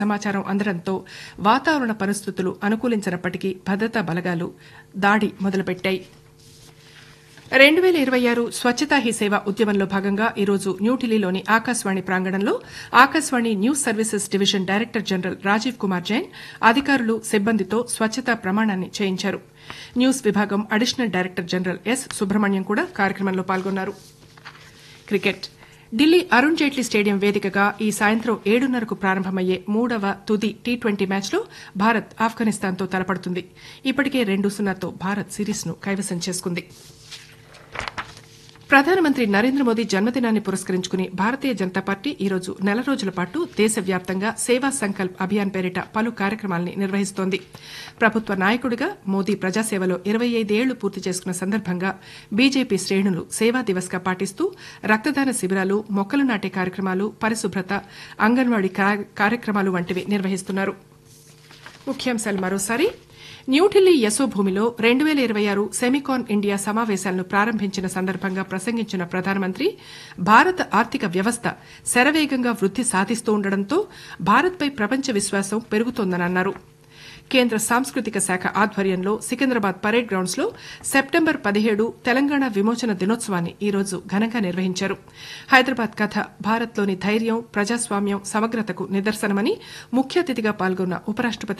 సమాచారం అందడంతో వాతావరణ పరిస్థితులు అనుకూలించనప్పటికీ భద్రతా బలగాలు దాడి మొదలుపెట్టాయి రెండు పేల ఇరవై ఆరు స్వచ్చతా హీ సేవ ఉద్యమంలో భాగంగా ఈరోజు న్యూఢిల్లీలోని ఆకాశవాణి ప్రాంగణంలో Akashvani news services division director general Rajeev Kumar Jain అధికారులు సిబ్బందితో స్వచ్చతా ప్రమాణాన్ని చేయించారు న్యూస్ విభాగం additional director general S Subrahmanyam కూడా కార్యక్రమంలో పాల్గొన్నారు క్రికెట్ ఢిల్లీ అరుణ్ జైట్లీ స్టేడియం వేదికగా ఈ సాయంత్రం ఏడున్నరకు ప్రారంభమయ్యే మూడవ తుది టీ ట్వంటీ మ్యాచ్లో భారత్ ఆఫ్ఘనిస్తాన్తో తలపడుతుంది ఇప్పటికే రెండు సున్నాతో భారత్ సిరీస్ను కైవసం చేసుకుంది ప్రధానమంత్రి నరేంద్ర మోదీ జన్మదినాన్ని పురస్కరించుకుని భారతీయ జనతా పార్టీ ఈరోజు నెల రోజుల పాటు దేశవ్యాప్తంగా సేవా సంకల్ప్ అభియాన్ పేరిట పలు కార్యక్రమాల్ని నిర్వహిస్తోంది ప్రభుత్వ నాయకుడిగా మోదీ ప్రజాసేవలో ఇరవై ఐదేళ్లు పూర్తి చేసుకున్న సందర్భంగా బీజేపీ శ్రేణులు సేవా దివస్ గా పాటిస్తూ రక్తదాన శిబిరాలు మొక్కలు నాటే కార్యక్రమాలు పరిశుభ్రత అంగన్వాడీ కార్యక్రమాలు వంటివి నిర్వహిస్తున్నారు ముఖ్యాంశాలు మరోసారి న్యూఢిల్లీ యశోభూమిలో రెండు పేల ఇరవై ఆరు సెమికాన్ ఇండియా సమావేశాలను ప్రారంభించిన సందర్భంగా ప్రసంగించిన ప్రధానమంత్రి భారత ఆర్థిక వ్యవస్థ శరవేగంగా వృద్ది సాధిస్తూ ఉండడంతో భారత్పై ప్రపంచ విశ్వాసం పెరుగుతోందని అన్నారు కేంద్ర సాంస్కృతిక శాఖ ఆధ్వర్యంలో సికింద్రాబాద్ పరేడ్ గ్రౌండ్స్ లో సెప్టెంబర్ పదిహేడు తెలంగాణ విమోచన దినోత్సవాన్ని ఈరోజు ఘనంగా నిర్వహించారు హైదరాబాద్ కథ భారత్లోని ధైర్యం ప్రజాస్వామ్యం సమగ్రతకు నిదర్శనమని ముఖ్య అతిథిగా పాల్గొన్న ఉపరాష్టపతి